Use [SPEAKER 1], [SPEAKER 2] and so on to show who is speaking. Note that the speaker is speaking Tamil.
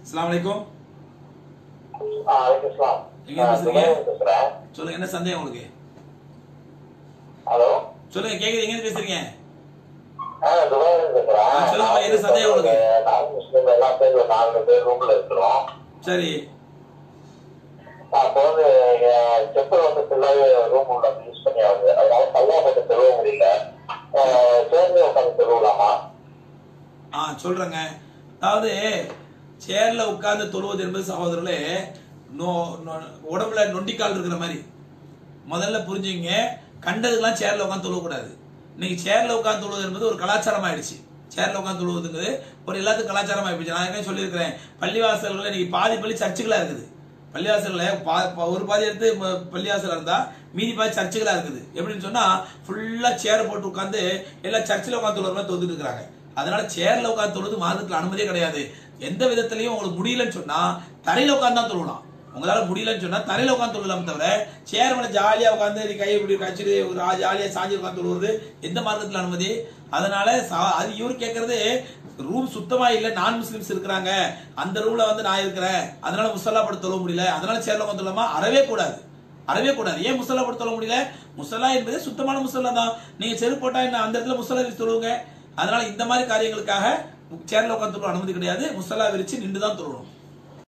[SPEAKER 1] அஸ்ஸலாமு அலைக்கும்
[SPEAKER 2] ஆ, வலைக்கம் சலாம்.
[SPEAKER 1] எங்க
[SPEAKER 2] ஆ,
[SPEAKER 1] பேசுறீங்க?
[SPEAKER 2] துபாயில பேசுறேன்.
[SPEAKER 1] சொல்லுங்க என்ன சந்தேகம் உங்களுக்கு
[SPEAKER 2] ஹலோ
[SPEAKER 1] சொல்லுங்க கேக்குது எங்க இருந்து பேசுறீங்க
[SPEAKER 2] ஆ, துபாயில பேசுறேன்.
[SPEAKER 1] ஆ, சொல்லுங்க, என்ன சந்தேகம் உங்களுக்கு?
[SPEAKER 2] நாலு முஸ்லிம் எல்லாம் சேர்ந்து ஒரு நாலு பேர் ரூம்ல இருக்கிறோம்
[SPEAKER 1] சரி
[SPEAKER 2] அப்போ வந்து என் செப்பல் வந்து ஃபுல்லாவே ரூம் உள்ள யூஸ் பண்ணி ஆகுது அதனால கல்லா போட்டு தெருவ முடியல ஆ, சேர்ந்து உட்காந்து தெருவலாமா
[SPEAKER 1] ஆ சொல்றேங்க அதாவது சேர்ல உட்கார்ந்து தொழுவது என்பது சகோதரர்களே நோ நோ- உடம்புல நொண்டிக்கால் இருக்கிற மாதிரி முதல்ல புரிஞ்சுங்க கண்டதுக்கெல்லாம் சேர்ல உட்காந்து தொழுவக்கூடாது இன்னைக்கு சேர்ல உட்காந்து தொழுவது என்பது ஒரு கலாச்சாரம் ஆயிடுச்சு சேர்ல உட்காந்து தொழுவதுங்கிறது ஒரு எல்லாத்துக்கும் கலாச்சாரம் ஆயிடுச்சு நான் ஏற்கனவே சொல்லியிருக்கிறேன் பள்ளிவாசல்கள் இன்னைக்கு பாதி பள்ளி சர்ச்சுகளா இருக்குது பள்ளிவாசல்ல பா- பா- ஒரு பாதி எடுத்து ம- பள்ளிவாசல் இருந்தா மீதி பாதி சர்ச்சுகளா இருக்குது எப்படின்னு சொன்னா ஃபுல்லா சேர் போட்டு உட்காந்து எல்லாம் சர்ச்சில் உட்காந்து தொழுற மாதிரி தொழுதுட்டு இருக்கிறாங்க அதனால சேர்ல உட்காந்து தொழுது மாதத்துல அனுமதியே கிடையாது எந்த விதத்திலையும் உங்களுக்கு முடியலன்னு சொன்னா தரையில உட்காந்து தான் தொழலாம் உங்களால முடியலன்னு சொன்னா தரையில உட்காந்து தொழலாம் தவிர சேர் மேல ஜாலியா உட்காந்து நீ கையை இப்படி கச்சிட்டு ஒரு ஆ- ஜாலியா சாஞ்சி உட்காந்து தொழுவது எந்த மார்க்கத்துல அனுமதி அதனால சா- அது இவர் கேட்கறது ரூம் சுத்தமா இல்ல நான் முஸ்லிம்ஸ் இருக்கிறாங்க அந்த ரூம்ல வந்து நான் இருக்கிறேன் அதனால முசல்லா படுத்த தொழ முடியல அதனால சேர்ல உட்காந்து தொழலாமா அறவே கூடாது அறவே கூடாது ஏன் முசல்லா போட்டு தொழ முடியல முசல்லா என்பது சுத்தமான முசல்லா தான் நீங்க செருப்பு போட்டா என்ன அந்த இடத்துல முசல்லா விரிச்சு தொழுவுங்க அதனால இந்த மாதிரி காரியங்களுக்காக சேர்ல உட்காந்து தொழ அனுமதி கிடையாது முசல்லா விரிச்சு நின்று தான் தொழணும்